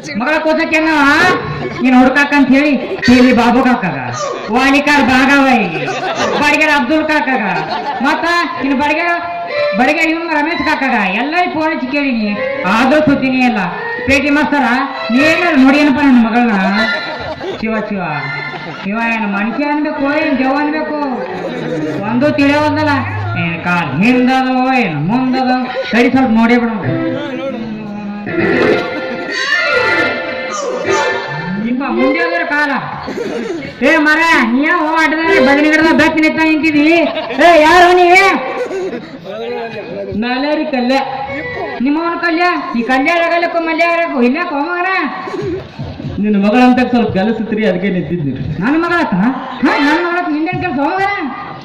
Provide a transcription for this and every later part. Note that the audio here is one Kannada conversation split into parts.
ಮಗಳ ಕೋಸಕ್ಕೆ ನೀನ್ ಹುಡ್ಕಾಕ ಅಂತ ಹೇಳಿ ಇಲ್ಲಿ ಬಾಬು ಕಾಕಾಗ ವಾಲಿಕಾರ್ ಬಾಗಾವಾಯಿಗೆ ಬಡಿಗೆರ ಅಬ್ದುಲ್ ಕಾಕಾಗ ಮತ್ತ ಇನ್ನು ಬಡಿಗೆ ಬಡಿಗೆ ಇವನ್ ರಮೇಶ್ ಕಾಕಾಗ ಎಲ್ಲ ಫೋನ್ ಹಚ್ಚಿ ಕೇಳಿನಿ ಆದ್ರೂ ಸುದ್ದಿನಿ ಇಲ್ಲ ಪೇಟಿ ಮಾಸ್ತರ ನೀವೇನಾರು ನೋಡಿ ಏನಪ್ಪ ನನ್ನ ಮಗಳನ್ನ ಶಿವ ಶಿವ ಶಿವ ಏನು ಮನುಷ್ಯ ಅನ್ಬೇಕು ಏನ್ ದೇವ ಅನ್ಬೇಕು ಒಂದು ತಿಳಿಯೋದಲ್ಲ ಏನ್ ಕಾಲ್ ಹಿಂದದೋ ಏನು ಮುಂದದೋ ಸರಿ ಸ್ವಲ್ಪ ನೋಡಿ ಬಿಡ ನಿಮ್ಮ ಮುಂದೆ ಹೋದ್ರೆ ಕಾಲ ಏ ಮರ ನೀ ಯಾವ ಆಟದ ಬದನಿ ಗಿಡದ ಬೆಕ್ಕ ನಿಂತ ನಿಂತಿದಿ ಏ ಯಾರು ನೀವೇ ನಾಲ್ಯಾರಿ ಕಲ್ಯ ನಿಮ್ಮವನ ಕಲ್ಯ ಈ ಕಲ್ಯಾಣ ಆಗಲ್ಲಕ್ಕೂ ಮಲ್ಯ ಆಗಬೇಕು ಇಲ್ಲ ಕೋಮಗನ ನಿನ್ನ ಮಗಳಂತ ಸ್ವಲ್ಪ ಕೆಲಸ ಇತ್ರಿ ಅದಕ್ಕೆ ನಿಂತಿದ್ನಿ ನನ್ನ ಮಗಳತ್ತ ಹಾ ನನ್ನ ಮಗಳತ್ತ ನಿಂದೇನ್ ಕೆಲಸ ಹೋಗನ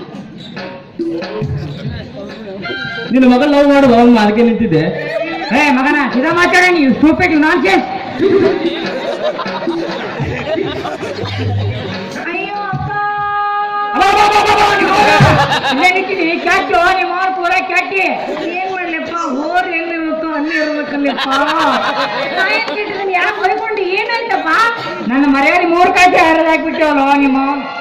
ನಿನ್ನ ಮಗಳ ಲವ್ ಮಾಡುವ ಅವ್ನು ಅದಕ್ಕೆ ನಿಂತಿದ್ದೆ ಏ ಮಗನ ಸಿದಾ ಮಾತಾಡ ನೀವು ಸ್ಟೂಪಿಡ್ ನಾನ್ ಸೇಸ್ ಅಯ್ಯೋ ಅಪ್ಪ ಇಲ್ಲೇ ನಿಂತಿನಿ ಕೆಟ್ಟು ನಿಮ್ಮ ಅವ್ರ ಪೂರ ಕೆಟ್ಟಿ ಏನ್ ಮಾಡ್ಲಪ್ಪ ಹೋರ್ ಎಲ್ಲಿರ್ಬೇಕು ಅಲ್ಲಿ ಇರ್ಬೇಕಲ್ಲಪ್ಪ ಯಾಕೆ ಬೈಕೊಂಡು ಏನಾಯ್ತಪ್ಪ ನನ್ನ ಮರ್ಯಾದೆ ಮೂರ್ ಕಾಚಿ ಹರಿದಾಕ್ಬಿಟ್ಟವಲ್ಲ ನಿಮ್ಮ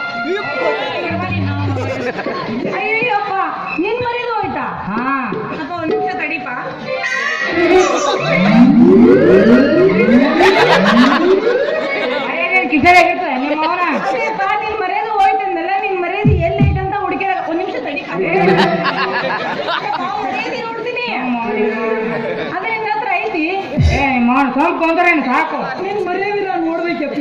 ಅಯ್ಯಪ್ಪ ನಿನ್ ಮರ್ಯಾದೆ ಹೋಯ್ತಾ ಹಾ ಅಪ್ಪ ಒಂದ್ ನಿಮಿಷ ತಡಿಪ ಕಿಸರಾಗಿರ್ತದೆ ನಿಮ್ಮ ಅವನ ನಿನ್ ಮರ್ಯಾದೆ ಹೋಯ್ತಂದಲ್ಲ ನಿನ್ ಮರ್ಯಾದೆ ಎಲ್ಲಿ ಐತೆ ಅಂತ ಹುಡುಕಿದ ಒಂದ್ ನಿಮಿಷ ತಡಿ ಮರ್ಯಾದೆ ನೋಡ್ತೀನಿ ಅದೇ ನಿನ್ನ ಹತ್ರ ಐತಿ ಏ ಮಾಡ್ ಸ್ವಲ್ಪ ಕೊಂದ್ರೆ ಸಾಕು ನಿನ್ ಮರ್ಯಾದೆ ನಾನು ನೋಡ್ಬೇಕಪ್ಪ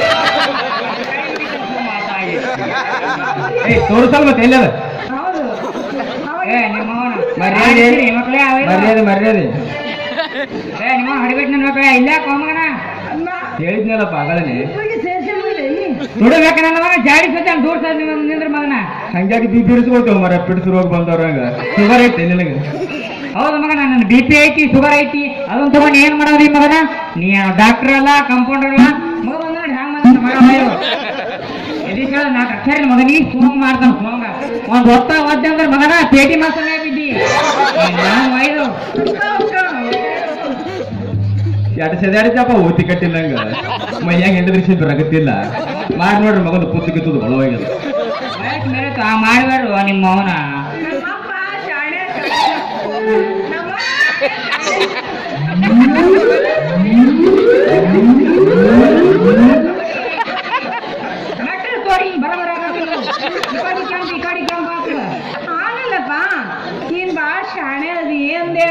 ಏ ತೋರಿಸಲ್ ಮತ್ತೆ ಎಲ್ಲದ ಹೌದು ಏ ನಿಮ್ಮ ಅವನ ಮರ್ಯಾದೆ. ಮಕ್ಕಳೇ ಮರ್ಯಾದೆ ಮರ್ಯಾದೆ ಏ ನಿಮ್ಮ ಹಡಿಬಿಟ್ಟು ನನ್ನ ಮಕ್ಕಳೇ ಇಲ್ಲ ಕೋಮಗನ ಹೇಳಿದ್ನಲ್ಲಪ್ಪ ಆಗಲೇ ದುಡಬೇಕ ನನ್ನ ಮಗ ಜಾಡಿ ಸತ್ಯ ದೂರ ಸದ್ ನಿಂದ್ರ ಮಗನ ಹಂಗಾಗಿ ಬಿ ಬಿಡಿಸ್ಕೊಳ್ತೇವ ಮರ ಪಿಡಿಸ್ ರೋಗ ಬಂದವ್ರಂಗ ಶುಗರ್ ಐತೆ ನಿನಗೆ ಹೌದು ಮಗನ ನನ್ನ ಬಿ ಪಿ ಐತಿ ಶುಗರ್ ಐತಿ ಅದನ್ನ ತಗೊಂಡು ಏನ್ ಮಾಡೋದು ಈ ಮಗನ ನೀ ಡಾಕ್ಟರ್ ಅಲ್ಲ ಕಂಪೌಂಡರ್ ಅಲ್ಲ ಮಗ ಬಂದ ನೋಡಿ ಹ್ಯಾಂಗ ಬಂದ ಮಗ ಬಾಯು ಎದಕ್ಕೆ ಹೇಳ ನಾಲ್ಕು ಅಕ್ಷರ ಮಗನಿಗೆ ಸುಮ್ಮ ಮಾಡ್ತಾನ ಸುಮ್ಮ ಒಂದ್ ಹೊತ್ತ ಒದ್ದೆ ಅಂದ್ರೆ ಮಗನ ಪೇಟಿ ಮಾಸನೇ ಬಿದ್ದಿ ನಾನು ಒಯ್ದು ಎಟ್ ಸೆದಾಡಿದ್ದಪ್ಪ ಓತಿ ಕಟ್ಟಿಲ್ಲಂಗ ಮೈಯಾಗ ಹೆಂಡದ್ರಿ ಬರಗತ್ತಿಲ್ಲ ಮಾಡಿ ನೋಡ್ರಿ ಮಗನ ಪುತ್ತು ಕಿತ್ತದು ಒಳವಾಗ್ಯದ ವಯಸ್ಸು ಮೇಲೆ ತಾ ಮಾಡಬೇಡ್ರು ನಿಮ್ಮ ಅವನ ತೋರಿ ಬರಬರ ಆಗಲ್ಲಪ್ಪ ನೀನ್ ಬಾಳ ಶಾಣೆ ಅದಿ ಏನ್ದೆ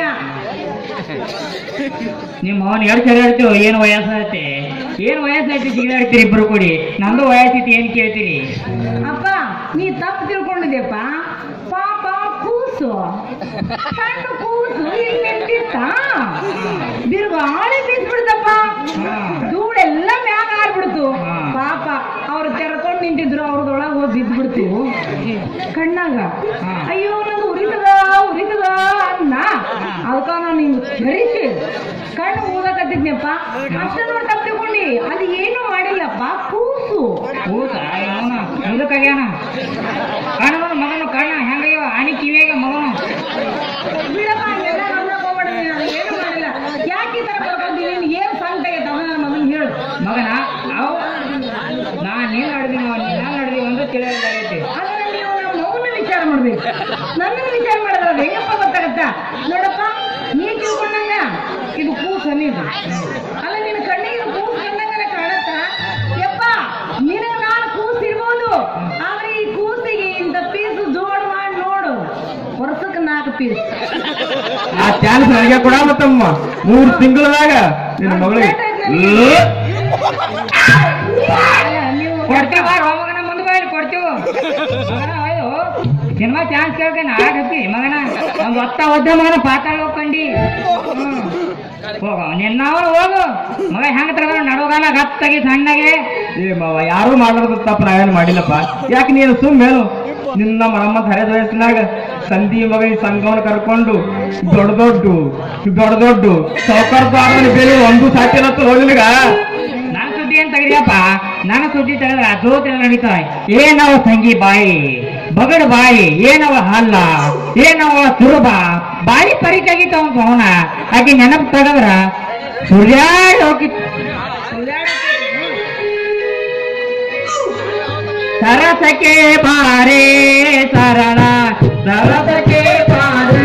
ನಿಮ್ಮ ಅವನ್ ಎರಡು ಸರಿ ಹೇಳ್ತೀವಿ ಏನು ವಯಸ್ಸೈತೆ ಏನು ವಯಸ್ಸೈತಿ ಸಿಗದಾಡ್ತೀರಿ ಇಬ್ರು ಕೂಡಿ ನಂದು ವಯಸ್ಸೈತಿ ಏನ್ ಕೇಳ್ತೀರಿ ಅಪ್ಪ ನೀ ತಪ್ಪು ತಿಳ್ಕೊಂಡಿದ್ಯಪ್ಪ ಪಾಪ ಕೂಸು ಸಣ್ಣ ಕೂಸು ಇಲ್ಲಿ ನಿಂತಿತ್ತ ಬಿರುಗಾಳಿ ಬೀಸ್ಬಿಡ್ತಪ್ಪ ಧೂಳೆಲ್ಲ ಮ್ಯಾಗ ಆರ್ಬಿಡ್ತು ಹಾ. ಪಾಪ ಅವ್ರು ತೆರ್ಕೊಂಡು ನಿಂತಿದ್ರು ಅವ್ರದೊಳಗೆ ಹೋಗಿ ಬಿದ್ಬಿಡ್ತು ಕಣ್ಣಾಗ ಹಾ. ಅಯ್ಯೋ ನಂದು ಉರಿತದ ಉರಿತದ ಅನ್ನ ಅದಕ್ಕ ನಾನು ನಿಂಗೆ ಧರಿಸಿ ಕಣ್ಣು ಊದಕತ್ತಿದ್ನಪ್ಪ ಅಷ್ಟ ನೋಡಿ ತಪ್ಪು ತಿಳ್ಕೊಂಡಿ ಅದು ಏನು ಮಾಡಿಲ್ಲಪ್ಪ ಕೂಸು ಕೂತ ಅವನ ಮುದಕಾಗ್ಯಾನ ಕಣ್ಣವನ ಮಗನು ಕಣ್ಣ ಹೆಂಗಯ್ಯವ ಆನಿ ಕಿವಿಯಾಗ ಮಗನು ಬಿಡಪ್ಪ ಹಂಗೆಲ್ಲ ಗಮನಕ್ಕೆ ಹೋಗ್ಬೇಡ ನೀನು, ಅದು ಏನು ಮಾಡಿಲ್ಲ ಯಾಕೆ ಈ ತರ ಬರ್ಕೊಂಡಿ ನೀನು ಏನು ಸಂಕಟ ಆಗೈತೆ ಅವನ ನನ್ನ ಮಗನ್ ಹೇಳು ಮಗನ ಅವ ನಾ ನೀನ್ ನಡೆದಿ ನಾ ನಡೆದಿ ಒಂದು ತಿಳಿಯಲಾಗೈತಿ ಆದ್ರೆ ನೀವು ನಮ್ಮ ಮಗನ ವಿಚಾರ ಮಾಡ್ಬೇಕು ನನ್ನನ್ನು ವಿಚಾರ ಮಾಡಿದ್ರೆ ಅದು ಹೆಂಗಪ್ಪ ಗೊತ್ತಾಗತ್ತ ನೋಡಪ್ಪ ನೀ ತಿಳ್ಕೊಂಡಂಗ ಇದು ಕೂಸು ನೀನು ಅಲ್ಲ ನಿನ್ನ ಕಣ್ಣಿಗೆ ಇದು ಕೂಸು ಕಂಡಂಗನೆ ಕಾಣತ್ತ ಯಪ್ಪ ನಿನಗ ನಾನು ಕೂಸು ಇರ್ಬೋದು ಆದ್ರೆ ಈ ಕೂಸಿಗೆ ಇಂಥ ಪೀಸು ಜೋಡ್ ಮಾಡಿ ನೋಡು ವರ್ಷಕ್ಕೆ ನಾಲ್ಕು ಪೀಸ್ ಆ ಚಾನ್ಸ್ ನನಗೆ ಕೊಡ ಮತ್ತಮ್ಮ ಮೂರ್ ತಿಂಗಳದಾಗ ನಿನ್ನ ಮಗಳಿಗೆ ಏ, ನೀವು ಕೊಡ್ತೇವ ಮಗನ ಮುಂದೆ ಬಾಯಿ ಕೊಡ್ತೇವು ಮಗನ ಅಯ್ಯೋ ಸಿನಿಮಾ ಚಾನ್ಸ್ ಕೇಳ್ಕೇನ ಆಗತ್ತಿ ಮಗನ ಒಂದ್ ಒತ್ತ ಒದ್ದ ಮಗನ ಪಾತಾಳ ಹೋಗ್ಕಂಡಿ ಹ್ಮ್. ಹೋಗ ನಿನ್ನ ಅವನು ಹೋಗು ಮಗ ಹೆಂಗ ತಗೊಂಡು ನಡುಗಾಲ ಗತ್ತಾಗಿ ಸಣ್ಣಗೆ ಏ ಮಾವ ಯಾರು ಮಾಡಲಾರ್ದ ತಪ್ಪ ನಾವೇನು ಮಾಡಿಲ್ಲಪ್ಪ ಯಾಕೆ ನೀನು ಸುಮ್ಮೇನು ನಿನ್ನ ನಮ್ಮ ಹರಿದ ವಯಸ್ಸಿನಾಗ ಸಂಧಿ ಮಗ ಈ ಸಂಘವನ್ನು ಕರ್ಕೊಂಡು ದೊಡ್ಡ ದೊಡ್ಡ ದೊಡ್ಡ ದೊಡ್ಡ ಸೌಕರ್ಯ ಬೇರೆ ಒಂದು ಸಾಕಿರತ್ತ ಹೋಗಿಲ್ಗ ನನ್ನ ಸುದ್ದಿ ಏನ್ ತೆಗಿರಿಯಪ್ಪ ನನ್ನ ಸುದ್ದಿ ತೆಗೆದ್ರ ಜೋತಿ ನಡೀತಾವೆ ಏನವ ಸಂಗಿ ಬಾಯಿ ಬಗಡ್ ಬಾಯಿ ಏನವ ಹಲ್ಲ ಏನವ ತುರುಬ ಬಾಯಿ ಪರಿಕಾಗಿತ್ತು ಅವನ ಅವನ ಆಕೆ ನೆನಪು ತೆಗದ್ರ ಸುಳ್ಯಾಡ್ ಹೋಗಿತ್ತು ಸರಸಕ್ಕೆ ಬಾರೆ ಸರಳ ಸರಸಕ್ಕೆ ಬಾರೆ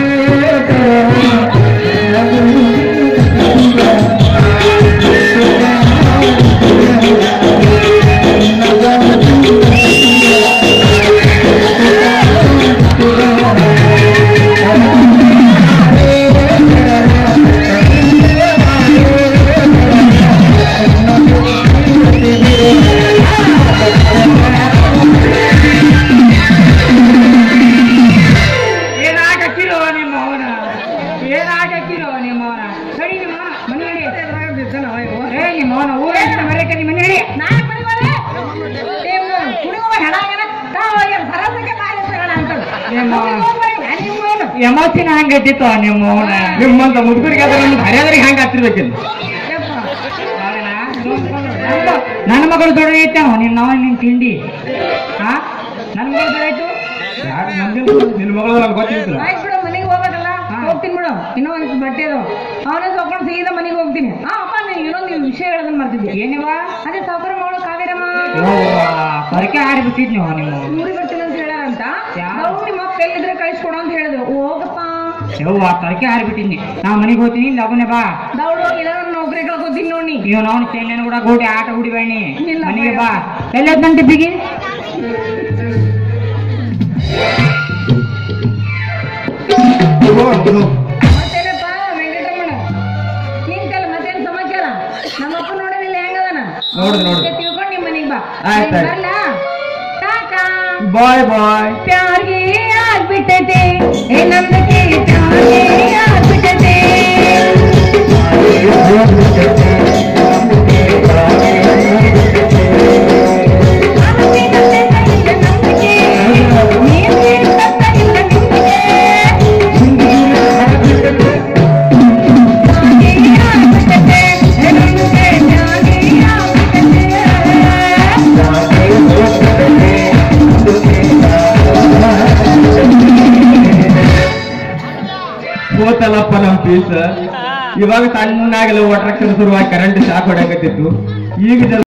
ಏನಾಗಕ್ಕಿರೋ ನಿಮ್ಮ ಅವನ ಏನಾಗಕ್ಕಿರೋ ನಿಮ್ಮ ಅವನ ಸರಿ ನಿಮ್ಮ ಅವನ ಮನೆ ನಡಿ ಏ ನಿಮ್ಮ ಅವನ ಊರ ಮರ್ಯಾಕೆ ನಿಮ್ಮ ಮನೆ ನಡಿ ನಾಳೆ ಬರುವರೆ ನೀವು ಕುಡಿಯುವ ಹೆಣಾಗನ ತಾವಾಗ ಸರಸಕ್ಕೆ ಬಾಯಿ ಸರಳ ಅಂತ ನಿಮ್ಮ ನಿಮ್ಮ ಎಮೋಷನ್ ಹಂಗೈತಿತ್ತು ನಿಮ್ಮ ಅವನ ನಿಮ್ಮಂತ ಮುದುಕರಿಗೆ ಅದ್ರ ನಮ್ಗೆ ಹರಿಯಾದ್ರಿಗೆ ಹಂಗ ಹತ್ತಿರ್ಬೇಕಿಲ್ಲ ನನ್ನ ಮಗಳು ದೊಡ್ಡ ಐತೆ ನಿನ್ನ ಅವ ನಿನ್ ತಿಂಡಿ ಹಾ ನನ್ನ ಮಗಳು ದೊಡ್ಡ ಆಯ್ತು ಯಾರು ನಮ್ಗೆ ನಿನ್ನ ಮಗಳು ನಮ್ಗೆ ಗೊತ್ತಿರ್ತಲ್ಲ ಆಯ್ತು ಬಿಡು ಮನೆಗೆ ಹೋಗ್ಬೇಕಲ್ಲ ಹಾ. ಹೋಗ್ತೀನಿ ಬಿಡು ಇನ್ನೂ ಒಂದು ಬಟ್ಟೆ ಅದು ಅವನೇ ತಗೊಂಡು ಸೀದಾ ಮನೆಗೆ ಹೋಗ್ತೀನಿ ಹಾ ಅಪ್ಪ ನೀನು ಇನ್ನೊಂದು ನೀವು ವಿಷಯ ಹೇಳೋದನ್ನ ಮಾಡ್ತಿದ್ದೆ ಏನಿವ ಅದೇ ಸಾವುಕಾರ ಮಗಳು ಕಾವೇರಮ್ಮ ಹೊರಕೆ ಆಡ್ಬಿಟ್ಟಿದ್ ನೀವು ನಿಮ್ಮ ಊರಿಗೆ ಬರ್ತೀನಿ ಅಂತ ಹೇಳಾರಂತ ಯಾರು? ಅವ್ರು ನಿಮ್ಮ ಅಪ್ಪ ಎಲ್ಲಿದ್ರೆ ಕಳಿಸ್ಕೊಡು ಅಂತ ಹೇಳಿದ್ರು ಹೋಗಪ್ಪ ಯವ್ವ ತರಕೆ ಆಡ್ಬಿಟ್ಟಿದ್ನಿ ನಾ ಮನೆಗೆ ಹೋಗ್ತೀನಿ ಲಗುನೆ ಬಾ ದೌಡ್ ಹೋಗಿಲ್ಲ ನಾನು ನೌಕರಿ ಕಳ್ಕೊತೀನಿ ನೋಡಿ ಇವ್ ನಾವು ಚೈನ ಕೂಡ ಗೋಟಿ ಆಟ ಹುಡಿಬೇಡಿ ಇಲ್ಲ. ಮನೆಗೆ ಬಾ ಎಲ್ಲ ಗಂಟೆ ಬಿಗಿ ಮತ್ತೇನಪ್ಪ ವೆಂಕಟರಮಣ ನಿನ್ ಕಲ್ ಮತ್ತೇನ್ ಸಮಾಚಾರ ನಮ್ಮ ಅಪ್ಪ ನೋಡಿದಿಲ್ಲ ಹೆಂಗದನ ನೋಡಿದ್ ನೋಡಿದ್. ಮತ್ತೆ ತಿಳ್ಕೊಂಡು ನಿಮ್ಮ ಮನೆಗೆ ಬಾ ಆಯ್ತ್ ನೀನ್ ಆಯ್ತ್. ಬರ್ಲಾ ಟಾಟಾ ಬಾಯ್ ಬಾಯ್ ಪ್ಯಾರ್ಗೆ ಆಗ್ಬಿಟ್ಟದೆ ಏ ನಮ್ದಕ್ಕೆ ಪ್ಯಾರ್ಗೆ ಆಗ್ಬಿಟ್ಟದೆ ಆನಂದಿ ನನ್ನೆ ಕೈಯ ನಂಬಿಕೆ ನೀನ್ ತಪ್ಪ ಇಲ್ಲ ನಿಂದಿಗೆ ಪ್ಯಾರ್ಗೆ ಆಗ್ಬಿಟ್ಟದೆ ಏ ನಮ್ದಕ್ಕೆ ಪ್ಯಾರ್ಗೆ ಆಗ್ಬಿಟ್ಟದೆ ಹೋತಲ್ಲಪ್ಪ ನಮ್ ಪೀಸ್ ಇವಾಗ ಸಣ್ಣಾಗಲ್ಲ ವಾಟರ್ ಶುರುವಾಗಿ ಕರೆಂಟ್ ಶಾಕ್ ಹೊಡಕತ್ತಿತ್ತು ಈಗ ಜರ